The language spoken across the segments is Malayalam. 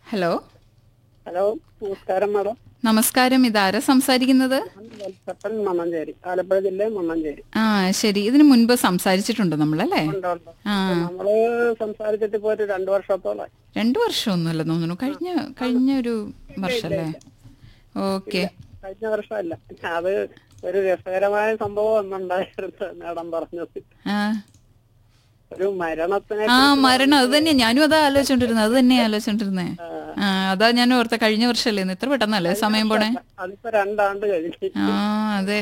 ഹലോ ഹലോ നമസ്കാരം മാഡം നമസ്കാരം ഇതാരാ സംസാരിക്കുന്നത് ഞാൻ വത്സപ്പൻ മണ്ണഞ്ചേരി ആലപ്പുഴ ജില്ല മണ്ണഞ്ചേരി ആ ശരി ഇതിനു മുൻപ് സംസാരിച്ചിട്ടുണ്ട് നമ്മളല്ലേ ഉണ്ട് ഉണ്ട് ആ നമ്മള് സംസാരിച്ചിട്ട് ഇപ്പൊ ഒരു രണ്ടു വർഷത്തോളായി രണ്ടു വർഷമൊന്നുമല്ല തോന്നുന്നു കഴിഞ്ഞ കഴിഞ്ഞ ഒരു വർഷല്ലേ ഓക്കെ കഴിഞ്ഞ വർഷമല്ല അത് ഒരു രസകരമായ സംഭവം ഒന്നുണ്ടായിരുന്നു മാഡം പറഞ്ഞത് ആ ഒരു മരണത്തിനെ ആ മരണം അത് തന്നെയാ ഞാനും അതാ ആലോചിച്ചോണ്ടിരുന്നത് അത് തന്നെയാ ആലോചിച്ചോണ്ടിരുന്നേ ആ അതാ ഞാൻ ഓർത്ത കഴിഞ്ഞ വർഷമല്ലേ ഇന്ന് ഇത്ര പെട്ടെന്നല്ലേ സമയം പോണേ അതിപ്പോ രണ്ടാണ്ട് കഴിഞ്ഞു ആ അതെ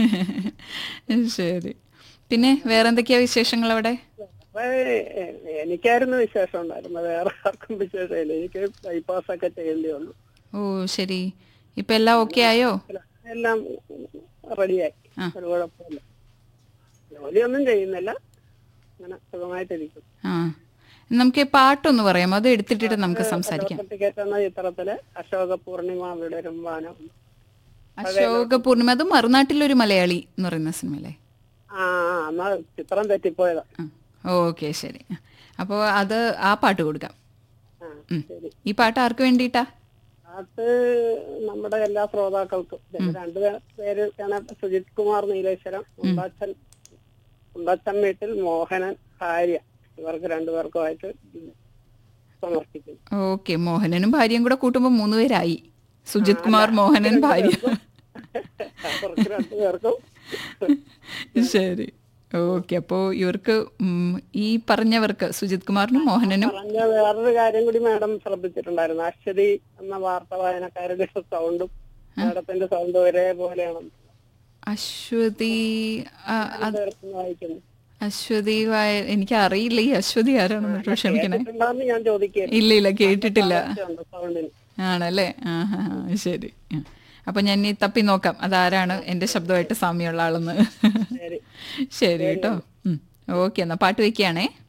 ശരി പിന്നെ വേറെന്തൊക്കെയാ വിശേഷങ്ങൾ അവിടെ അപ്പൊ എ- എനിക്കായിരുന്നു വിശേഷം ഉണ്ടായിരുന്നത് വേറെ ആർക്കും വിശേഷമില്ല എനിക്ക് ബൈപ്പാസ് ഒക്കെ ചെയ്യേണ്ടി വന്നു ഓ ശരി ഇപ്പൊ എല്ലാം ഓക്കെ ആയോ അല്ല, എല്ലാം റെഡിയായി ആ. ഒരു കുഴപ്പമില്ല ജോലിയൊന്നും ചെയ്യുന്നില്ല അങ്ങനെ സുഖമായിട്ടിരിക്കും ആ നമുക്ക് ഈ പാട്ടൊന്ന് പറയാം അത് എടുത്തിട്ടിട്ട് നമുക്ക് സംസാരിക്കാം ടിക്കറ്റ് എന്ന ചിത്രത്തില് അശോക പൂർണിമ വിടരും വാനം അശോക പൂർണിമ അത് മറുനാട്ടിലൊരു മലയാളി എന്ന് പറയുന്ന സിനിമയല്ലേ ആ ആ, എന്നാ ചിത്രം തെറ്റിപ്പോയതാ ഓക്കെ ശരി അപ്പോൾ അത് ആ പാട്ട് കൊടുക്കാം ആ ഉം. ശരി ഈ പാട്ട് ആർക്ക് വേണ്ടിയിട്ടാ അത് നമ്മുടെ എല്ലാ ശ്രോതാക്കൾക്കും പിന്നെ രണ്ടു പേ- പേര് ആണ് സുജിത് കുമാർ നീലേശ്വരം ഉണ്ടാച്ചൻ ഉണ്ടാച്ചൻ വീട്ടിൽ മോഹനൻ ഭാര്യ ഇവർക്ക് രണ്ടുപേർക്കുമായിട്ട് സമർപ്പിക്കുന്നു ഓക്കെ മോഹനനും ഭാര്യയും കൂടെ കൂട്ടുമ്പോൾ മൂന്ന് പേരായി സുജിത് കുമാർ മോഹനൻ ഭാര്യ അവർക്ക് രണ്ടുപേർക്കും ശരി ഓക്കെ അപ്പോൾ ഇവർക്ക് ഉം, ഈ പറഞ്ഞവർക്ക് സുജിത് കുമാറിനും മോഹനനും പറഞ്ഞ വേറൊരു കാര്യം കൂടി മാഡം ശ്രദ്ധിച്ചിട്ടുണ്ടായിരുന്നു അശ്വതി എന്ന വാർത്ത വായനക്കാരുടെ സൗണ്ടും മാഡത്തിന്റെ സൗണ്ട് ഒരേപോലെയാണ് അശ്വതി ആ, അത് രണ്ടുപേർക്കും വായിക്കുന്നു അശ്വതി വായ എനിക്ക് അറിയില്ല ഈ അശ്വതി ആരാണെന്ന് കേട്ടോ ക്ഷമിക്കണേ കേട്ടിട്ടുണ്ടോന്ന് ഞാൻ ചോദിക്കുകയായിരുന്നു ഇല്ല ഇല്ല കേട്ടിട്ടില്ല സൗണ്ടിന് ആണല്ലേ ആ ഹാ ശരി ആ. അപ്പൊ ഞാൻ ഈ തപ്പി നോക്കാം അതാരാണ് എന്റെ ശബ്ദമായിട്ട് സാമ്യമുള്ള ആളെന്ന് ശരി ശരി കേട്ടോ ഓക്കെ എന്നാ പാട്ട് വെക്കുകയാണേ